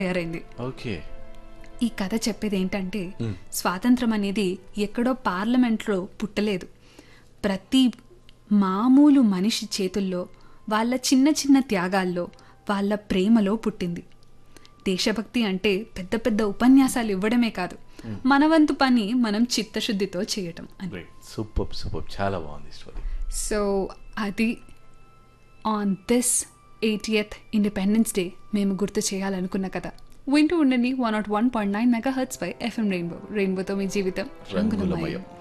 తయారైంది ఓకే ఈ కథ చెప్పేది ఏంటంటే స్వాతంత్రం అనేది ఎక్కడో పార్లమెంట్లో పుట్టలేదు ప్రతి మామూలు మనిషి చేతుల్లో వాళ్ళ చిన్న చిన్న త్యాగాల్లో వాళ్ళ ప్రేమలో పుట్టింది దేశభక్తి అంటే పెద్ద పెద్ద ఉపన్యాసాలు ఇవ్వడమే కాదు మన వంతు పని మనం చిత్తశుద్ధితో చేయటం అని రైట్ సూపర్ సూపర్ చాలా బాగుంది స్టోరీ సో అది on this eightieth independence day మేము గుర్తు చేయాలనుకున్న కదా వింటూ ఉండండి one nought one point nine megahertz పై ఎఫ్ఎం రెయిన్బో రెయిన్బోతో మీ జీవితం రంగులమయం రంగులమయం